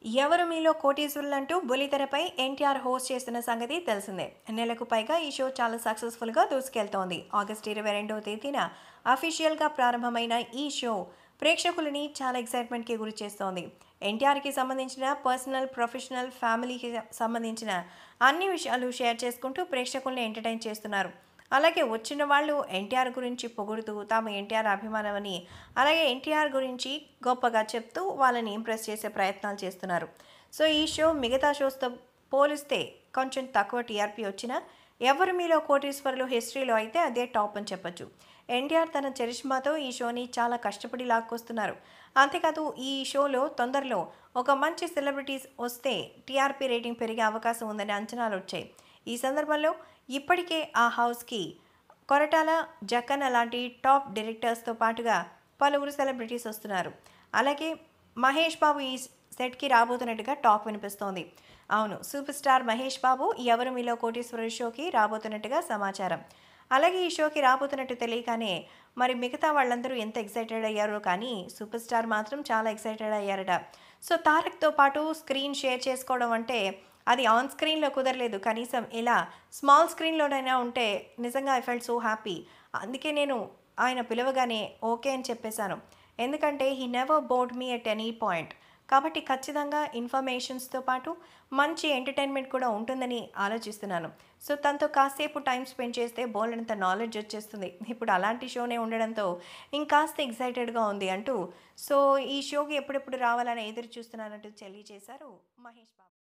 ఎవరు మీలో కోటీశ్వరులు అంటూ బులితెరపై ఎన్టీఆర్ హోస్ట్ చేస్తున్న సంగతి తెలిసిందే నెలకు పైగా ఈ షో చాలా సక్సెస్ఫుల్గా దూసుకెళ్తోంది ఆగస్టు ఇరవై రెండవ తేదీన అఫీషియల్గా ప్రారంభమైన ఈ షో ప్రేక్షకులని చాలా ఎక్సైట్మెంట్కి గురి చేస్తోంది ఎన్టీఆర్కి సంబంధించిన పర్సనల్ ప్రొఫెషనల్ ఫ్యామిలీకి సంబంధించిన అన్ని విషయాలు షేర్ చేసుకుంటూ ప్రేక్షకుల్ని ఎంటర్టైన్ చేస్తున్నారు అలాగే వచ్చిన వాళ్ళు ఎన్టీఆర్ గురించి పొగుడుతూ తాము ఎన్టీఆర్ అభిమానమని అలాగే ఎన్టీఆర్ గురించి గొప్పగా చెప్తూ వాళ్ళని ఇంప్రెస్ చేసే ప్రయత్నాలు చేస్తున్నారు సో ఈ షో మిగతా షోస్తో పోలిస్తే కొంచెం తక్కువ టీఆర్పీ వచ్చినా ఎవరు మీలో కోటీశ్వరులు హిస్టరీలో అయితే అదే టాప్ అని చెప్పొచ్చు ఎన్టీఆర్ తన చరిష్మాతో ఈ షోని చాలా కష్టపడి లాక్కొస్తున్నారు అంతేకాదు ఈ షోలో తొందరలో ఒక మంచి సెలబ్రిటీస్ వస్తే టీఆర్పీ రేటింగ్ పెరిగే అవకాశం ఉందని అంచనాలు వచ్చాయి ఈ సందర్భంలో ఇప్పటికే ఆ హౌస్కి కొరటాల జక్కన్న లాంటి టాప్ డైరెక్టర్స్తో పాటుగా పలువురు సెలబ్రిటీస్ వస్తున్నారు అలాగే మహేష్ బాబు ఈ సెట్కి రాబోతున్నట్టుగా టాక్ వినిపిస్తోంది అవును సూపర్ స్టార్ మహేష్ బాబు ఎవరు మీలో కోటీశ్వర షోకి రాబోతున్నట్టుగా సమాచారం అలాగే ఈ షోకి రాబోతున్నట్టు తెలియగానే మరి మిగతా వాళ్ళందరూ ఎంత ఎక్సైటెడ్ అయ్యారో కానీ సూపర్ స్టార్ మాత్రం చాలా ఎక్సైటెడ్ అయ్యారట సో తారక్తో పాటు స్క్రీన్ షేర్ చేసుకోవడం అంటే అది ఆన్ స్క్రీన్లో కుదరలేదు కనీసం ఇలా స్మాల్ స్క్రీన్లోనైనా ఉంటే నిజంగా ఐ ఫెల్ట్ సో హ్యాపీ అందుకే నేను ఆయన పిలవగానే ఓకే అని చెప్పేశాను ఎందుకంటే he never bored me at any point కాబట్టి ఖచ్చితంగా ఇన్ఫర్మేషన్స్తో పాటు మంచి ఎంటర్టైన్మెంట్ కూడా ఉంటుందని ఆలోచిస్తున్నాను సో తనతో కాసేపు టైం స్పెండ్ చేస్తే బోల్డంత నాలెడ్జ్ వచ్చేస్తుంది ఇప్పుడు అలాంటి షోనే ఉండడంతో ఇంకాస్త ఎక్సైటెడ్గా ఉంది అంటూ సో ఈ షోకి ఎప్పుడెప్పుడు రావాలని ఎదురు చూస్తున్నానంటూ తెలియజేశారు మహేష్ బాబు